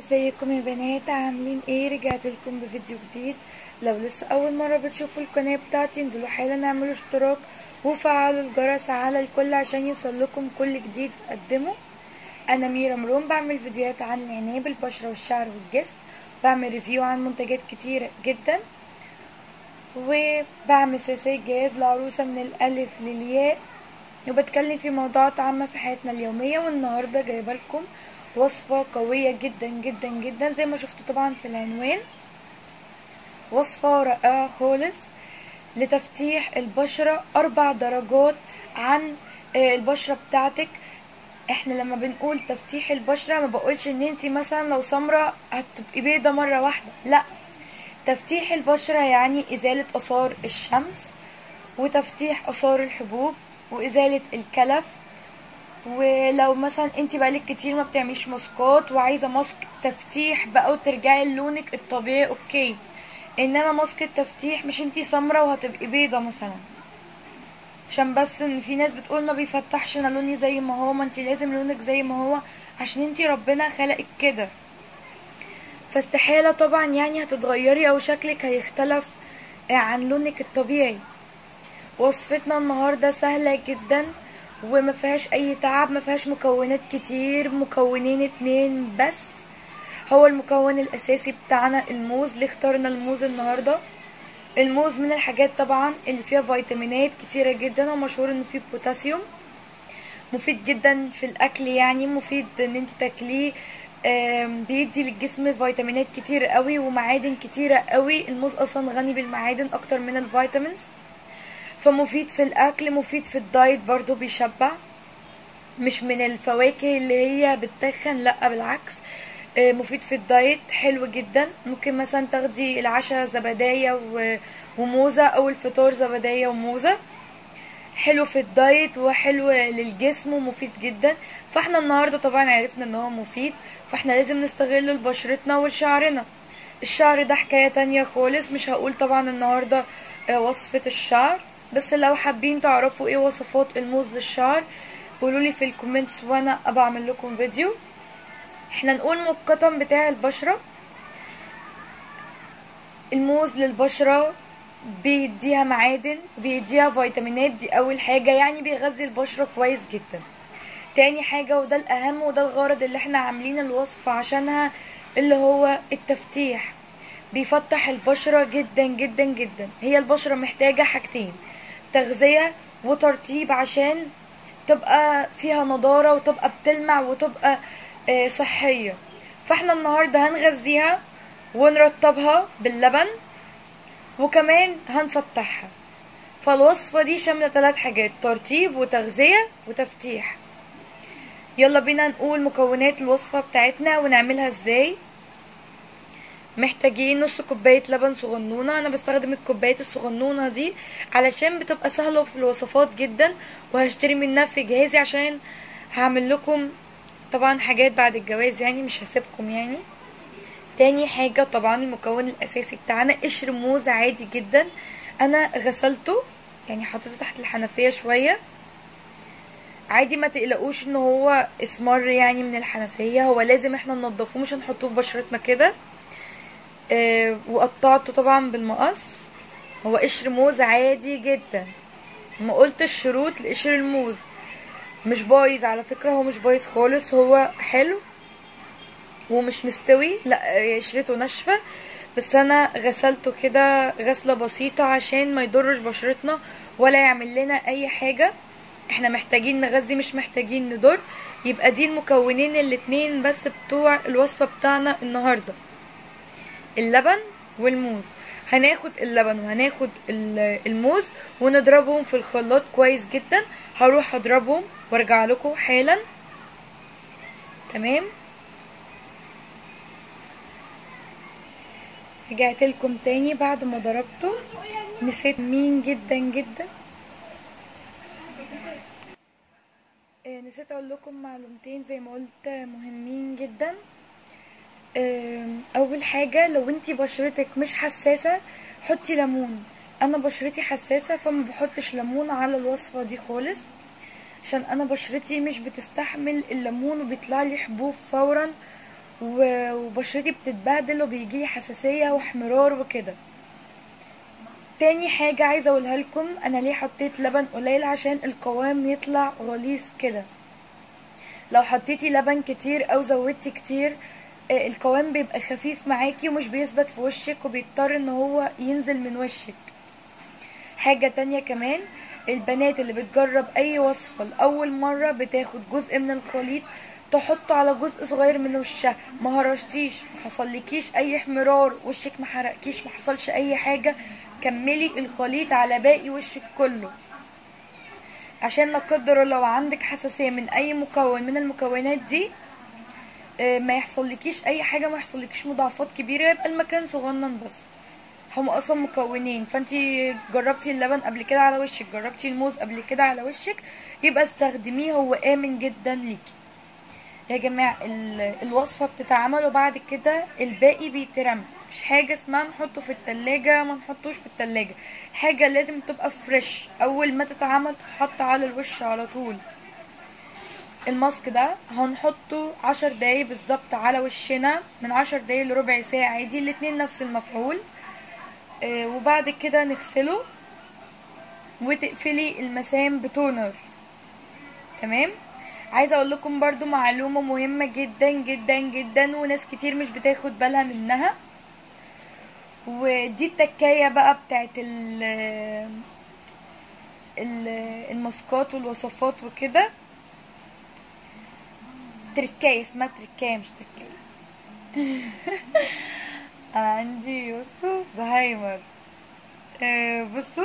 ازيكم يا بنات عاملين ايه رجعت لكم بفيديو جديد لو لسه اول مره بتشوفوا القناه بتاعتي انزلوا حالا اعملوا اشتراك وفعلوا الجرس على الكل عشان يوصل لكم كل جديد اقدمه انا ميرا مرون بعمل فيديوهات عن العنايه بالبشره والشعر والجسم بعمل ريفيو عن منتجات كتير جدا وبعمل سلسله جهاز لعروسه من الالف للياء وبتكلم في موضوعات عامه في حياتنا اليوميه والنهارده جايبه لكم وصفة قوية جدا جدا جدا زي ما شفتوا طبعا في العنوان وصفة رائعة خالص لتفتيح البشرة أربع درجات عن البشرة بتاعتك احنا لما بنقول تفتيح البشرة ما بقولش ان انتي مثلا لو سمرة هتبقي بيضة مرة واحدة لا تفتيح البشرة يعني ازالة اثار الشمس وتفتيح اثار الحبوب وازالة الكلف ولو مثلا انت بقالك كتير ما بتعمليش ماسكات وعايزه ماسك تفتيح بقى وترجعي لونك الطبيعي اوكي انما ماسك التفتيح مش انت سمرة وهتبقي بيضة مثلا عشان بس ان في ناس بتقول ما بيفتحش انا لوني زي ما هو ما انت لازم لونك زي ما هو عشان انت ربنا خلقك كده فاستحالة طبعا يعني هتتغيري او شكلك هيختلف عن لونك الطبيعي وصفتنا النهاردة سهلة جدا وما فيهاش اي تعب ما فيهاش مكونات كتير مكونين اتنين بس هو المكون الاساسي بتاعنا الموز اللي اخترنا الموز النهارده الموز من الحاجات طبعا اللي فيها فيتامينات كتيره جدا ومشهور انه فيه بوتاسيوم مفيد جدا في الاكل يعني مفيد ان انت تاكليه بيدي للجسم فيتامينات كتير قوي ومعادن كتيره قوي الموز اصلا غني بالمعادن اكتر من الفيتامينز فمفيد في الاكل مفيد في الدايت برضو بيشبع مش من الفواكه اللي هي بتتخن لا بالعكس مفيد في الدايت حلو جدا ممكن مثلا تاخدي العشاء زبداية وموزة او الفطار زبداية وموزة حلو في الدايت وحلو للجسم ومفيد جدا فاحنا النهاردة طبعا عرفنا ان هو مفيد فاحنا لازم نستغله لبشرتنا ولشعرنا الشعر ده حكاية تانية خالص مش هقول طبعا النهاردة وصفة الشعر بس لو حابين تعرفوا ايه وصفات الموز للشعر قولولي في الكومنتس وانا ابقى اعمل لكم فيديو احنا نقول مقطم بتاع البشرة الموز للبشرة بيديها معادن بيديها فيتامينات دي اول حاجة يعني بيغذي البشرة كويس جدا تاني حاجة وده الاهم وده الغرض اللي احنا عاملين الوصفة عشانها اللي هو التفتيح بيفتح البشرة جدا جدا جدا هي البشرة محتاجة حاجتين تغذية وترطيب عشان تبقى فيها نضارة وتبقى بتلمع وتبقى صحية فاحنا النهاردة هنغذيها ونرطبها باللبن وكمان هنفتحها فالوصفة دي شاملة ثلاث حاجات ترطيب وتغذية وتفتيح يلا بينا نقول مكونات الوصفة بتاعتنا ونعملها ازاي محتاجين نص كوبايه لبن صغنونه انا بستخدم الكوبايات الصغنونه دي علشان بتبقى سهله في الوصفات جدا وهشتري منها في جهازي عشان هعمل لكم طبعا حاجات بعد الجواز يعني مش هسيبكم يعني تاني حاجة طبعا المكون الاساسي بتاعنا قشر موز عادي جدا انا غسلته يعني حطيته تحت الحنفية شوية عادي ما تقلقوش ان هو اسمر يعني من الحنفية هو لازم احنا ننضفوه مش هنحطوه في بشرتنا كده آه وقطعته طبعا بالمقص هو قشر موز عادي جدا ما قلت الشروط لقشر الموز مش بايظ على فكرة هو مش بايظ خالص هو حلو ومش مستوي لا قشرته ناشفة بس انا غسلته كده غسلة بسيطة عشان ما يضرش بشرتنا ولا يعمل لنا اي حاجة احنا محتاجين نغذي مش محتاجين نضر يبقى دي المكونين الاتنين بس بتوع الوصفة بتاعنا النهارده اللبن والموز هناخد اللبن وهناخد الموز ونضربهم في الخلاط كويس جدا هروح اضربهم وارجع لكم حالا تمام رجعت لكم تاني بعد ما ضربته نسيت مين جدا جدا نسيت اقول لكم معلومتين زي ما قلت مهمين جدا اول حاجة لو انتي بشرتك مش حساسة حطي ليمون انا بشرتي حساسة فما بحطش ليمون على الوصفة دي خالص عشان انا بشرتي مش بتستحمل الليمون وبيطلع لي حبوب فورا و- وبشرتي بتتبهدل وبيجيلي حساسيه واحمرار وكده تاني حاجة عايزة اقولها لكم انا ليه حطيت لبن قليل عشان القوام يطلع غليظ كده لو حطيتي لبن كتير او زودتي كتير آه، القوام بيبقى خفيف معاكي ومش بيثبت في وشك وبيضطر ان هو ينزل من وشك حاجة تانية كمان البنات اللي بتجرب اي وصفة لأول مرة بتاخد جزء من الخليط تحطه على جزء صغير من وشها ما هرشتيش ما حصلكيش اي احمرار وشك ما حرقكيش ما حصلش اي حاجة كملي الخليط على باقي وشك كله عشان لا قدر الله لو عندك حساسية من اي مكون من المكونات دي آه، ما يحصلكيش اي حاجة ما يحصلكيش مضاعفات كبيرة يبقى المكان صغنن بس هما اصلا مكونين فانتي جربتي اللبن قبل كده على وشك جربتي الموز قبل كده على وشك يبقى استخدميه هو امن جدا ليكي يا جماعة ال- الوصفة بتتعمل وبعد كده الباقي بيترمى مش حاجة اسمها نحطه في التلاجة ما نحطوش في التلاجة حاجة لازم تبقى فريش اول ما تتعمل تتحط على الوش على طول الماسك ده هنحطه عشر دقايق بالظبط على وشنا من عشر دقايق لربع ساعة عادي الاتنين نفس المفعول آه، وبعد كده نغسله وتقفلي المسام بتونر تمام عايزه اقول لكم برضو معلومه مهمه جدا جدا جدا وناس كتير مش بتاخد بالها منها ودي التكايه بقى بتاعت ال ال- الماسكات والوصفات وكده تركايه اسمها تركايه مش تركايه انا عندي بصوا زهايمر آه، بصوا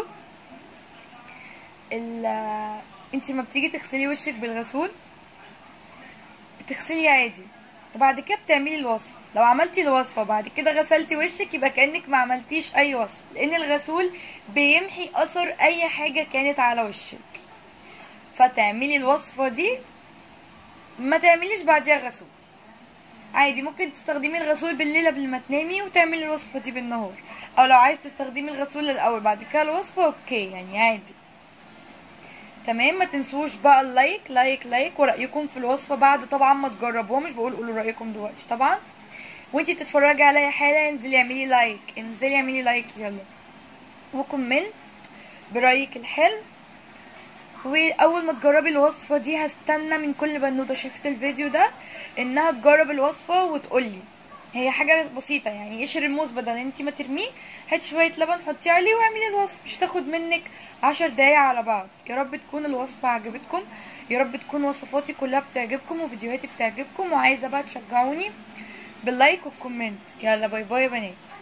ال انتي ما بتيجي تغسلي وشك بالغسول بتغسلي عادي وبعد كده بتعملي الوصفه لو عملتي الوصفه وبعد كده غسلتي وشك يبقى كانك ما عملتيش اي وصفه لان الغسول بيمحي اثر اي حاجه كانت على وشك فتعملي الوصفه دي ما تعمليش بعديها غسول عادي ممكن تستخدمي الغسول بالليل قبل ما تنامي وتعملي الوصفه دي بالنهار او لو عايز تستخدمي الغسول الاول بعد كده الوصفه اوكي يعني عادي تمام ما تنسوش بقى اللايك لايك لايك ورايكم في الوصفه بعد طبعا ما تجربوها مش بقول قولوا رايكم دلوقتي طبعا وانتي بتتفرجي عليا حالا انزلي اعملي لايك انزلي اعملي لايك يلا وكومنت برايك الحلو واول ما تجربي الوصفه دي هستنى من كل بنوته شافت الفيديو ده انها تجرب الوصفه وتقولي هي حاجه بسيطه يعني قشر الموز بدل انت ما ترميه هات شويه لبن حطيه عليه واعملي الوصفه مش تاخد منك عشر دقايق على بعض يا رب تكون الوصفه عجبتكم يا رب تكون وصفاتي كلها بتعجبكم وفيديوهاتي بتعجبكم وعايزه بقى تشجعوني باللايك والكومنت يلا باي باي يا بنات